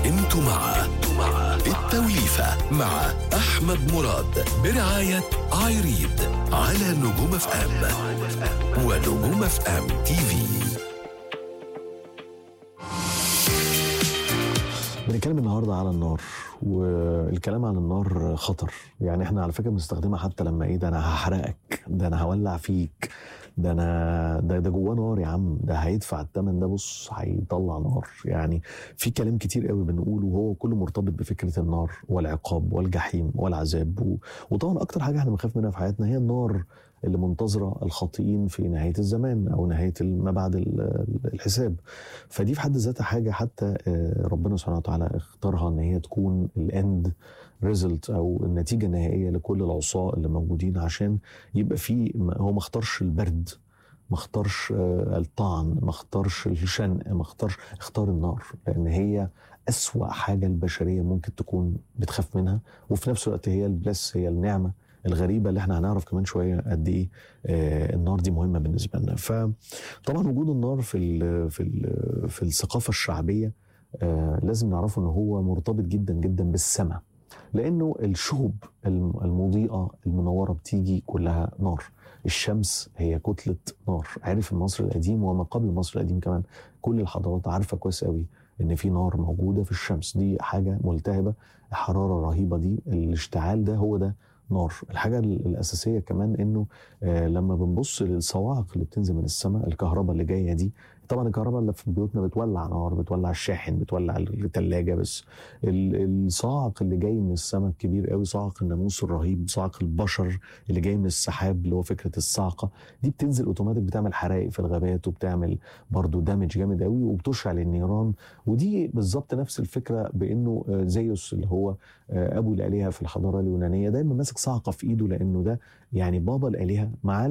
انتوا مع التوليفة مع أحمد مراد برعاية ايريد على نجوم اف ام ونجوم اف ام تي في بنتكلم النهارده على النار والكلام عن النار خطر يعني احنا على فكره بنستخدمها حتى لما ايه ده انا هحرقك ده انا هولع فيك ده انا ده ده جواه نار يا عم ده هيدفع الثمن ده بص هيطلع نار يعني في كلام كتير قوي بنقوله وهو كله مرتبط بفكره النار والعقاب والجحيم والعذاب و... وطبعا اكتر حاجه احنا بنخاف منها في حياتنا هي النار اللي منتظره الخاطئين في نهايه الزمان او نهايه ما بعد ال- الحساب فدي في حد ذاتها حاجه حتى آه، ربنا سبحانه وتعالى اختارها ان هي تكون الاند ريزلت او النتيجه النهائيه لكل العصاه اللي موجودين عشان يبقى في هو ما اختارش البرد ما اختارش آه، الطعن ما اختارش الشنق ما اختارش اختار النار لان هي أسوأ حاجه البشريه ممكن تكون بتخاف منها وفي نفس الوقت هي البلس هي النعمه الغريبه اللي احنا هنعرف كمان شويه قد ايه آه، النار دي مهمه بالنسبه لنا فطبعا وجود النار في ال في ال في الثقافه الشعبيه آه، لازم نعرفه ان هو مرتبط جدا جدا بالسماء لانه الشهب الم- المضيئه المنوره بتيجي كلها نار الشمس هي كتله نار عارف المصري القديم وما قبل المصري القديم كمان كل الحضارات عارفه كويس قوي ان في نار موجوده في الشمس دي حاجه ملتهبه الحراره الرهيبه دي الاشتعال ده هو ده نار الحاجه ال- الاساسيه كمان انه آه لما بنبص للصواعق اللي بتنزل من السماء الكهرباء اللي جايه دي طبعا الكهرباء اللي في بيوتنا بتولع نار بتولع الشاحن بتولع الثلاجه بس ال- الصاعق اللي جاي من السماء الكبير قوي صاعق الناموس الرهيب صاعق البشر اللي جاي من السحاب اللي هو فكره الصاعقه دي بتنزل اوتوماتيك بتعمل حرائق في الغابات وبتعمل برضو دامج جامد قوي وبتشعل النيران ودي بالظبط نفس الفكره بانه آه، زيوس اللي هو آه، ابو الالهه في الحضاره اليونانيه دايما ماسك صاعقه في ايده لانه ده يعني بابا الالهه مع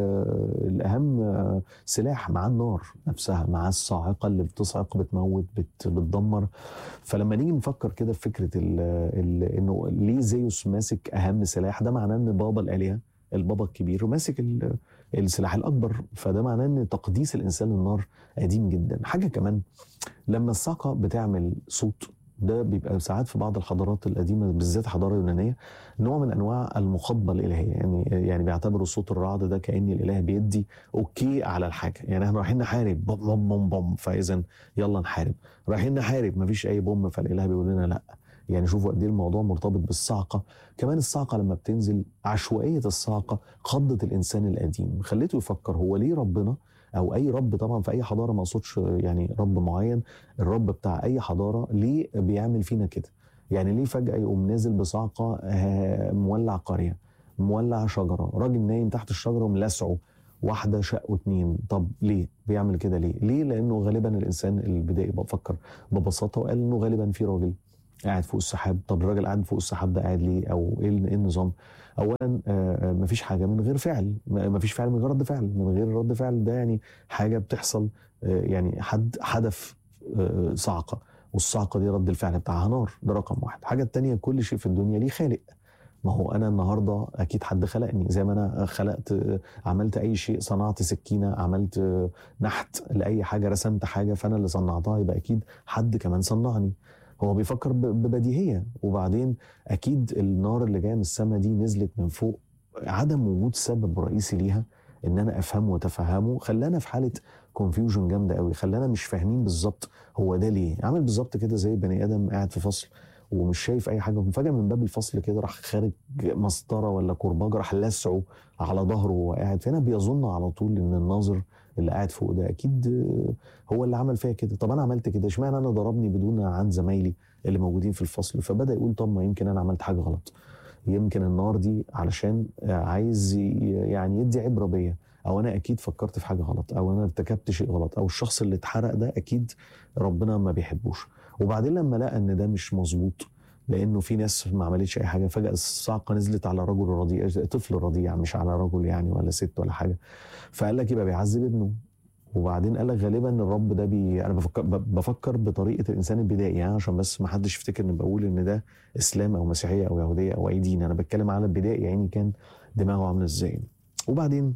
الاهم آه، سلاح مع النار نفسها مع الصاعقه اللي بتصعق بتموت بت بتدمر فلما نيجي نفكر كده في فكره ال ال انه ليه زيوس ماسك اهم سلاح ده معناه ان بابا الالهه البابا الكبير ماسك ال- السلاح الاكبر فده معناه ان تقديس الانسان للنار قديم جدا حاجه كمان لما الصاعقه بتعمل صوت ده بيبقى ساعات في بعض الحضارات القديمه بالذات الحضاره اليونانيه نوع من انواع المخاطبه الالهيه يعني يعني بيعتبروا صوت الرعد ده كان الاله بيدي اوكي على الحاجه يعني احنا رايحين نحارب بوم بوم بوم بوم فاذا يلا نحارب رايحين نحارب مفيش اي بوم فالاله بيقول لنا لا يعني شوفوا قد ايه الموضوع مرتبط بالصاعقه كمان الصاعقه لما بتنزل عشوائيه الصاعقه خضت الانسان القديم خليته يفكر هو ليه ربنا او اي رب طبعا في اي حضاره ما اقصدش يعني رب معين الرب بتاع اي حضاره ليه بيعمل فينا كده يعني ليه فجاه يقوم نازل بصاعقه آه، مولع قريه مولع شجره راجل نايم تحت الشجره وملسعه واحده شقه اتنين طب ليه بيعمل كده ليه ليه لانه غالبا الانسان البدائي بفكر ببساطه وقال انه غالبا في راجل قاعد فوق السحاب طب الراجل قاعد فوق السحاب ده قاعد ليه او ايه ال- إيه النظام اولا آه، آه، مفيش حاجه من غير فعل م- مفيش فعل من غير رد فعل من غير رد فعل ده يعني حاجه بتحصل آه، يعني حد حدث آه، صعقه والصعقه دي رد الفعل بتاعها نار ده رقم واحد الحاجه التانية كل شيء في الدنيا ليه خالق ما هو انا النهارده اكيد حد خلقني زي ما انا خلقت آه، عملت اي شيء صنعت سكينه عملت آه، نحت لاي حاجه رسمت حاجه فانا اللي صنعتها يبقى اكيد حد كمان صنعني هو بيفكر ب- ببديهيه وبعدين اكيد النار اللي جايه من السماء دي نزلت من فوق عدم وجود سبب رئيسي ليها ان انا افهمه واتفهمه خلانا في حاله كونفيوجن جامده قوي خلانا مش فاهمين بالظبط هو ده ليه عامل بالظبط كده زي بني ادم قاعد في فصل ومش شايف اي حاجه فجاه من باب الفصل كده راح خارج مسطره ولا كرباج راح لسعه على ظهره وهو قاعد فهنا بيظن على طول ان الناظر اللي قاعد فوق ده اكيد آه، هو اللي عمل فيها كده طب انا عملت كده اشمعنى انا ضربني بدون عن زمايلي اللي موجودين في الفصل فبدا يقول طب ما يمكن انا عملت حاجه غلط يمكن النار دي علشان آه، عايز ي- يعني يدي عبره بيا او انا اكيد فكرت في حاجه غلط او انا ارتكبت شيء غلط او الشخص اللي اتحرق ده اكيد ربنا ما بيحبوش وبعدين لما لقى ان ده مش مظبوط لانه في ناس ما عملتش اي حاجه فجاه الصعقه نزلت على رجل رضيع طفل رضيع مش على رجل يعني ولا ست ولا حاجه فقال لك يبقى بيعذب ابنه وبعدين قال لك غالبا الرب ده بي انا بفكر, ب- بفكر بطريقه الانسان البدائي يعني عشان بس ما حدش يفتكر ان بقول ان ده اسلام او مسيحيه او يهوديه او اي دين انا بتكلم على البدائي يعني كان دماغه عامله ازاي وبعدين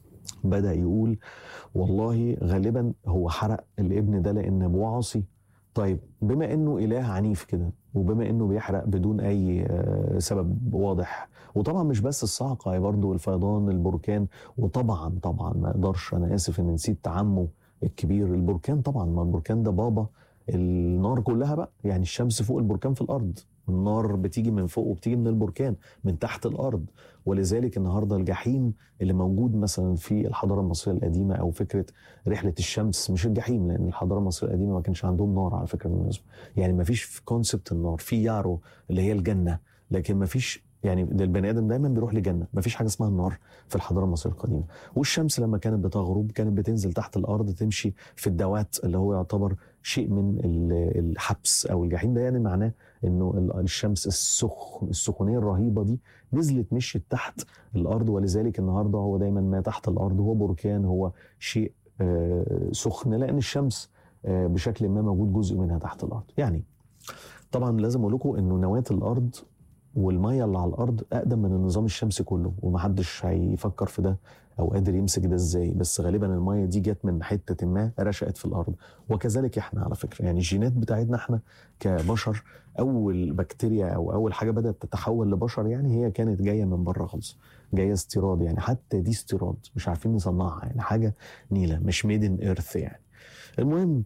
بدا يقول والله غالبا هو حرق الابن ده لان ابوه عاصي طيب بما انه اله عنيف كده وبما انه بيحرق بدون اي آه، سبب واضح وطبعا مش بس الصعقه برضه الفيضان البركان وطبعا طبعا ما اقدرش انا اسف ان نسيت عمه الكبير البركان طبعا ما البركان ده بابا النار كلها بقى يعني الشمس فوق البركان في الارض النار بتيجي من فوق وبتيجي من البركان من تحت الارض ولذلك النهارده الجحيم اللي موجود مثلا في الحضاره المصريه القديمه او فكره رحله الشمس مش الجحيم لان الحضاره المصريه القديمه ما كانش عندهم نار على فكره بالمناسبه يعني ما فيش كونسبت النار في يارو اللي هي الجنه لكن ما فيش يعني ده البني ادم دايما بيروح لجنه ما فيش حاجه اسمها النار في الحضاره المصريه القديمه والشمس لما كانت بتغرب كانت بتنزل تحت الارض تمشي في الدوات اللي هو يعتبر شيء من ال- الحبس او الجحيم ده يعني معناه انه ال- الشمس السخن السخونيه الرهيبه دي نزلت مشيت تحت الارض ولذلك النهارده هو دايما ما تحت الارض هو بركان هو شيء آه، سخن لان الشمس آه، بشكل ما موجود جزء منها تحت الارض يعني طبعا لازم اقول لكم انه نواه الارض والميه اللي على الارض اقدم من النظام الشمسي كله ومحدش هيفكر في ده او قادر يمسك ده ازاي بس غالبا الميه دي جت من حته ما رشقت في الارض وكذلك احنا على فكره يعني الجينات بتاعتنا احنا كبشر اول بكتيريا او اول حاجه بدات تتحول لبشر يعني هي كانت جايه من بره خالص جايه استيراد يعني حتى دي استيراد مش عارفين نصنعها يعني حاجه نيله مش ميد ان ايرث يعني المهم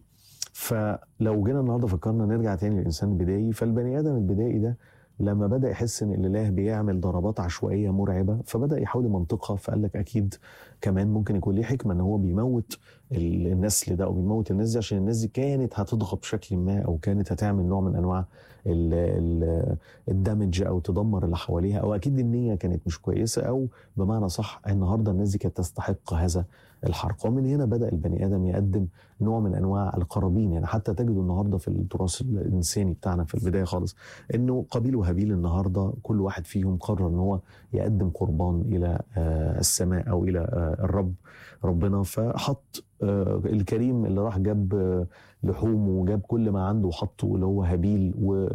فلو جينا النهارده فكرنا نرجع تاني للانسان البدائي فالبني ادم البدائي ده لما بدا يحس ان الاله بيعمل ضربات عشوائيه مرعبه فبدا يحاول يمنطقها فقال لك اكيد كمان ممكن يكون ليه حكمه ان هو بيموت ال- النسل ده او بيموت الناس دي عشان الناس دي كانت هتضغط بشكل ما او كانت هتعمل نوع من انواع ال- ال- الدمج او تدمر اللي حواليها او اكيد النيه كانت مش كويسه او بمعنى صح النهارده الناس دي كانت تستحق هذا الحرق ومن هنا بدا البني ادم يقدم نوع من انواع القرابين يعني حتى تجدوا النهارده في التراث الانساني بتاعنا في البدايه خالص انه قابيل وهابيل النهارده كل واحد فيهم قرر ان هو يقدم قربان الى آه، السماء او الى آه، الرب ربنا فحط آه، الكريم اللي راح جاب آه، لحوم وجاب كل ما عنده وحطه اللي هو هابيل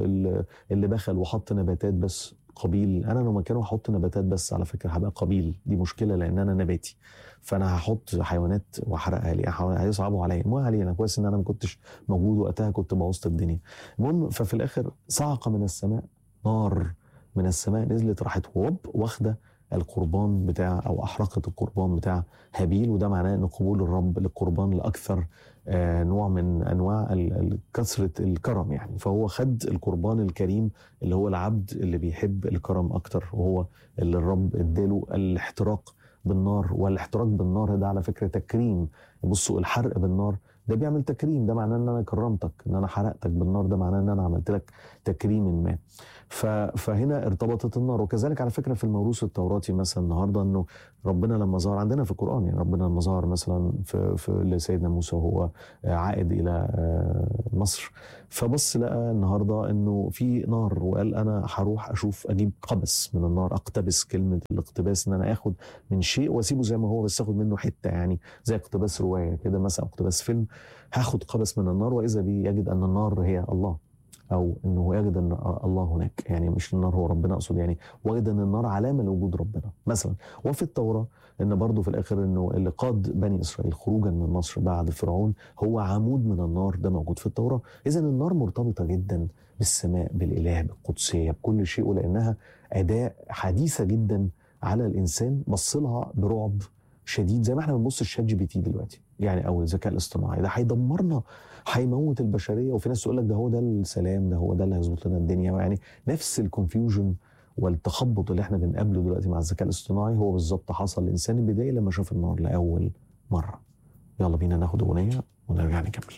واللي بخل وحط نباتات بس قبيل انا لو مكانه هحط نباتات بس على فكره هبقى قبيل دي مشكله لان انا نباتي فانا هحط حيوانات واحرقها ليه هحاول- هيصعبوا عليا المهم علينا كويس ان انا ما كنتش موجود وقتها كنت بوظت الدنيا المهم ففي الاخر صعقه من السماء نار من السماء نزلت راحت وب واخده القربان بتاع او احرقت القربان بتاع هابيل وده معناه ان قبول الرب للقربان لاكثر آه، نوع من انواع ال- ال- كثره الكرم يعني فهو خد القربان الكريم اللي هو العبد اللي بيحب الكرم اكتر وهو اللي الرب اداله الاحتراق بالنار والاحتراق بالنار ده على فكره تكريم بصوا الحرق بالنار ده بيعمل تكريم ده معناه ان انا كرمتك ان انا حرقتك بالنار ده معناه ان انا عملت لك تكريم ما ف- فهنا ارتبطت النار وكذلك على فكره في الموروث التوراتي مثلا النهارده انه ربنا لما ظهر عندنا في القران يعني ربنا لما ظهر مثلا في في لسيدنا موسى وهو عائد الى آه، مصر فبص لقى النهارده انه في نار وقال انا هروح اشوف اجيب قبس من النار اقتبس كلمه الاقتباس ان انا اخد من شيء واسيبه زي ما هو بس اخد منه حته يعني زي اقتباس روايه كده مثلا اقتباس فيلم هاخد قبس من النار واذا بي يجد ان النار هي الله او انه يجد ان الله هناك يعني مش النار هو ربنا اقصد يعني وجد ان النار علامه لوجود ربنا مثلا وفي التوراه ان برضه في الاخر انه اللي قاد بني اسرائيل خروجا من مصر بعد فرعون هو عمود من النار ده موجود في التوراه اذا النار مرتبطه جدا بالسماء بالاله بالقدسيه بكل شيء ولانها اداه حديثه جدا على الانسان بص لها برعب شديد زي ما احنا بنبص الشات جي بي تي دلوقتي يعني او الذكاء الاصطناعي ده هيدمرنا هيموت البشريه وفي ناس تقول لك ده هو ده السلام ده هو ده اللي هيظبط لنا الدنيا يعني نفس الكونفيوجن والتخبط اللي احنا بنقابله دلوقتي مع الذكاء الاصطناعي هو بالظبط حصل للانسان البدائي لما شاف النار لاول مره يلا بينا ناخد اغنيه ونرجع نكمل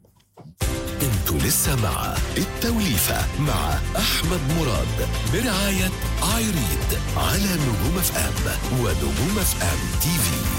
انتوا لسه مع التوليفة مع أحمد مراد برعاية ايريد على نجوم اف ام ونجوم اف ام تي في